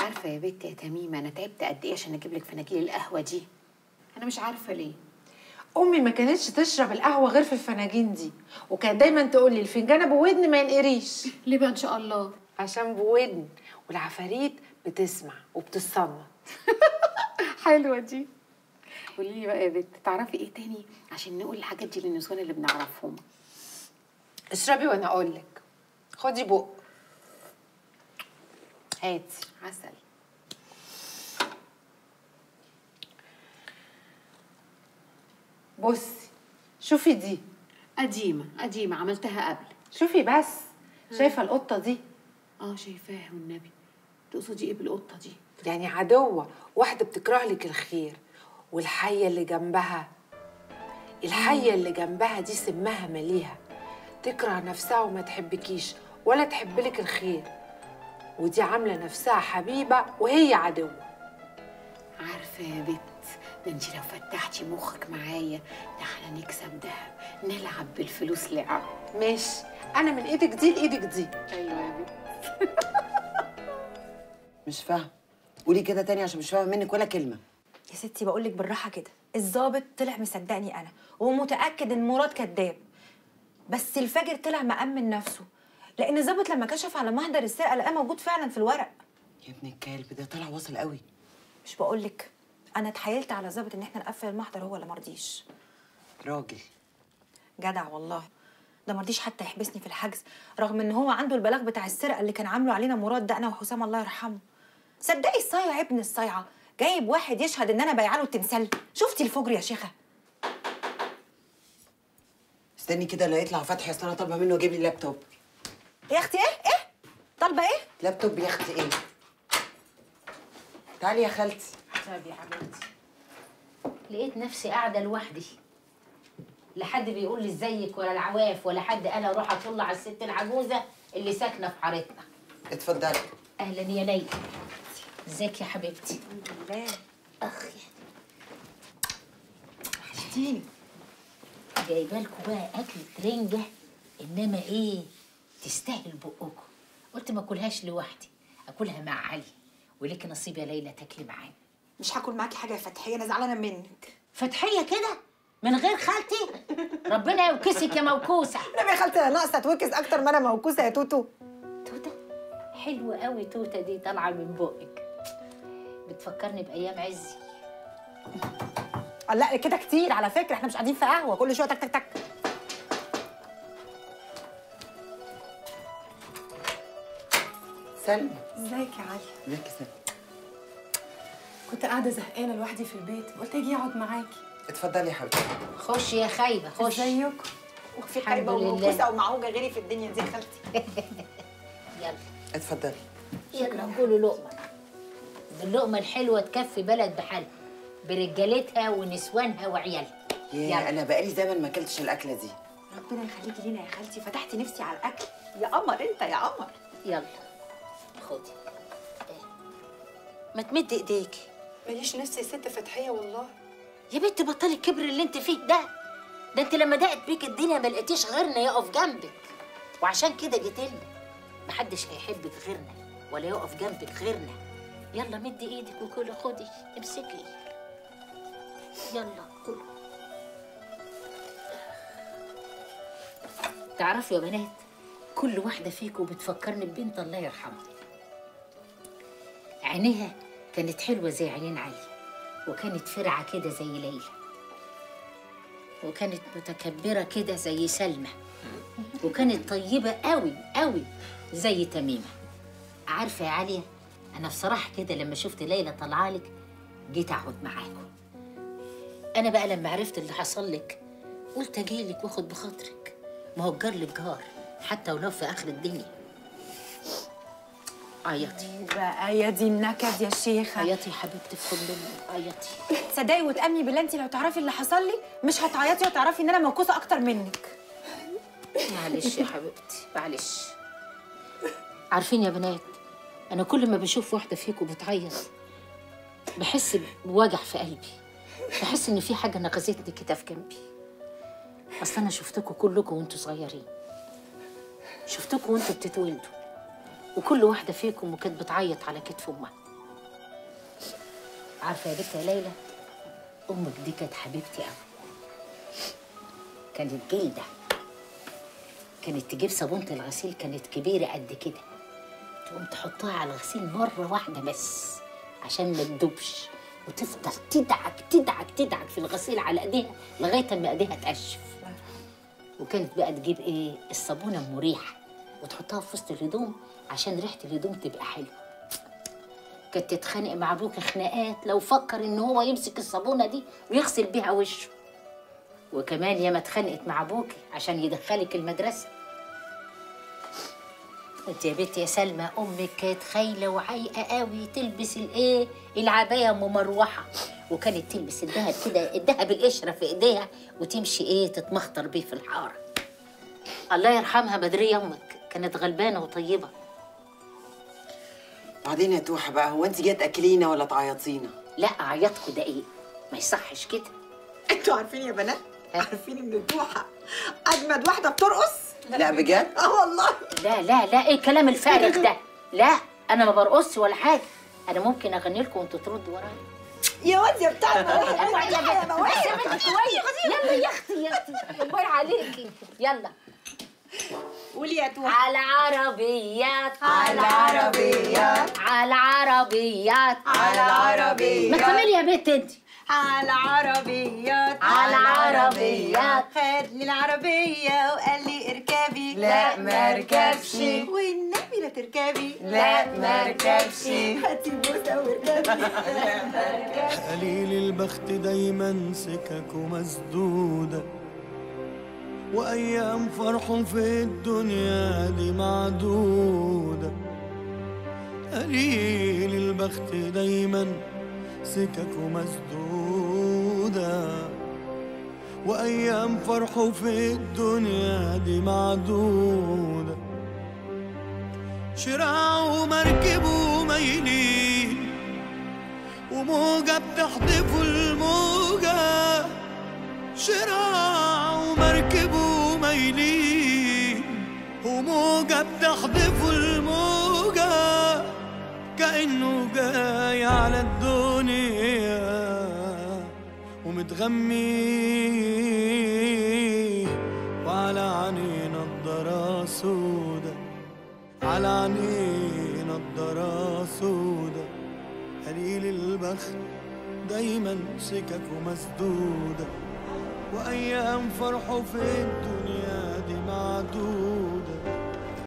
عارفه يا بنت يا تميمه انا تعبت قد ايه عشان اجيب لك فناجيل القهوه دي انا مش عارفه ليه امي ما كانتش تشرب القهوه غير في الفناجين دي وكانت دايما تقول لي الفنجان ابو ودن ما ينقريش ليه بقى ان شاء الله عشان بودن والعفاريت بتسمع وبتصنع حلوه دي قولي لي بقى يا بنت تعرفي ايه تاني عشان نقول الحاجات دي للنسوان اللي بنعرفهم اشربي وانا اقول لك خدي بق هاتي عسل بصي شوفي دي قديمه قديمه عملتها قبل شوفي بس شايفه القطه دي اه شايفاها والنبي تقصدي ايه بالقطه دي يعني عدوة واحدة بتكره لك الخير والحية اللي جنبها الحية اللي جنبها دي سمها مليها تكره نفسها وما تحبكيش ولا تحب لك الخير ودي عاملة نفسها حبيبة وهي عدوة عارفه يا بت ده انت لو فتحتي مخك معايا ده احنا نكسب دهب نلعب بالفلوس لعب ماشي أنا من إيدك دي لإيدك دي ايوه يا بت مش فاهم قولي كده تاني عشان مش فاهمه منك ولا كلمه يا ستي بقول لك بالراحه كده الظابط طلع مصدقني انا ومتاكد ان مراد كذاب بس الفاجر طلع مأمن نفسه لان الظابط لما كشف على محضر السرقه لقاه موجود فعلا في الورق يا ابن الكلب ده طلع واصل قوي مش بقول لك انا اتحايلت على الظابط ان احنا نقفل المحضر هو اللي مرضيش راجل جدع والله ده مرضيش حتى يحبسني في الحجز رغم ان هو عنده البلاغ بتاع السرقه اللي كان عامله علينا مراد ده انا وحسام الله يرحمه صدقي الصايع ابن الصايعه جايب واحد يشهد ان انا بايعه له التمثال شفتي الفجر يا شيخه استني كده لا يطلع فتحي اصل انا طالبه منه يجيب لي لابتوب يا اختي ايه ايه طالبه ايه لابتوب يا اختي ايه تعالي يا خالتي طب يا حبيبتي لقيت نفسي قاعده لوحدي لا حد بيقول لي ازيك ولا العواف ولا حد قال اروح اطل على الست العجوزه اللي ساكنه في حارتنا اتفضلي اهلا يا ليلى ازيك يا حبيبتي لا اخ وحشتيني جايبه لكم بقى اكل رنجه انما ايه تستاهل بقكم قلت ما اكلهاش لوحدي اكلها مع علي ولك نصيب يا ليلى تاكلي معانا مش هاكل معاكي حاجه يا فتحيه انا زعلانه منك فتحيه كده من غير خالتي ربنا يوكسك يا موكوسه انا يا خالتي انا ناقصه اتوكس اكتر ما انا موكوسه يا توتو توته حلوه قوي توته دي طالعه من بقك بتفكرني بايام عزي لا كده كتير على فكره احنا مش قاعدين في قهوه كل شويه تك تك تك سلمى ازيك يا علي ازيك يا سلمى كنت قاعده زهقانه لوحدي في البيت قلت اجي اقعد معاكي اتفضلي يا حبيبتي خش يا خايبه خش ازيكم وفي الحمد خايبه لله. وموكوسه ومعوجه غيري في الدنيا دي يا خالتي يلا اتفضلي يلا كلوا لقمه اللقمه الحلوه تكفي بلد بحالها برجالتها ونسوانها وعيالها يا يلا. انا بقالي زمن ما اكلتش الاكله دي ربنا يخليكي لينا يا خالتي فتحتي نفسي على الاكل يا قمر انت يا قمر يلا خدي ما تمد ايديكي ماليش نفس يا ست فتحيه والله يا بنت بطلي الكبر اللي انت فيه ده ده انت لما ضاقت بيك الدنيا ما لقيتيش غيرنا يقف جنبك وعشان كده جيت لنا محدش هيحبك غيرنا ولا يقف جنبك غيرنا يلا مدي ايدك وكلي خدي امسكي يلا كلي تعرفوا يا بنات كل واحدة فيكم بتفكرني ببنت الله يرحمها عينيها كانت حلوة زي عينين علي وكانت فرعة كده زي ليلى وكانت متكبرة كده زي سلمى وكانت طيبة قوي قوي زي تميمة عارفة يا عليا أنا بصراحة كده لما شفت ليلى طالعالك جيت أقعد معاكم أنا بقى لما عرفت اللي حصل لك قلت أجيلك وآخد بخاطرك ما هو الجار للجار حتى ولو في آخر الدنيا عيطي بقى يا دي النكد يا شيخه عيطي يا حبيبتي في حضني عيطي تصدقي وتامني بالله انت لو تعرفي اللي حصل لي مش هتعيطي وتعرفي ان انا موكوسه اكتر منك معلش يا حبيبتي معلش عارفين يا بنات انا كل ما بشوف واحده فيكم بتعيط بحس بوجع في قلبي بحس ان في حاجه نغزتني كده في جنبي اصل انا شفتكم كلكم وانتوا صغيرين شفتكم وانتوا بتتولدوا وكل واحده فيكم وكانت بتعيط على كتف امها عارفه يا بنت يا ليلى امك دي كانت حبيبتي قوي كانت جلده كانت تجيب صابونه الغسيل كانت كبيره قد كده تقوم تحطها على الغسيل مره واحده بس عشان ما تدوبش وتفضل تدعك تدعك تدعك في الغسيل على ايديها لغايه ما ايديها تقشف وكانت بقى تجيب ايه الصابونه مريحه وتحطها في وسط الهدوم عشان ريحه الهدوم تبقى حلوه كانت تتخانق مع ابوك خناقات لو فكر ان هو يمسك الصابونه دي ويغسل بيها وشه وكمان ياما اتخانقت مع ابوكي عشان يدخلك المدرسه انت يا بنتي يا سلمى امك كانت خايله وعايقه قوي تلبس الايه العبايه ام مروحه وكانت تلبس الدهب كده الدهب القشره في ايديها وتمشي ايه تتمخطر بيه في الحاره الله يرحمها بدريه امك كانت غلبانه وطيبه بعدين يا توحه بقى هو انت جايه تاكلينا ولا تعيطينا لا عيطكوا ده ايه ما يصحش كده انتوا عارفين يا بنات عارفين ان توحه اجمد واحده بترقص لا بجد اه والله لا لا لا ايه الكلام الفارغ ده لا انا ما برقصش ولا حاجه انا ممكن اغني لكم وانتوا تردوا ورايا يا واد يا بتاع اوعي يا يا بنت بس يا بنت شويه يلا يا اختي يا اختي الله عليكي يلا قولي يا توحه على عربيات على عربيات على عربيات على عربيات ما تكملي يا بنت انت على عربيات على عربيات. خدني العربية وقال لي اركبي لا، ما اركبش. والنبي لا تركبي لا، ما اركبش. هاتي البوسة واركبي قليل البخت دايما سكك مسدودة وأيام فرح في الدنيا دي معدودة قليل البخت دايما سكك مسدودة وأيام فرح في الدنيا دي معدودة شراع ومركب وميلين وموجة بتحدف الموجة شراع ومركب وميلين وموجة بتحدف الموجة كأنه جاي على الدنيا ومتغمي وعلى عيني نضارة سودا على عيني نضارة سودا قليل البخت دايما سكك مسدودة وأيام فرحه في الدنيا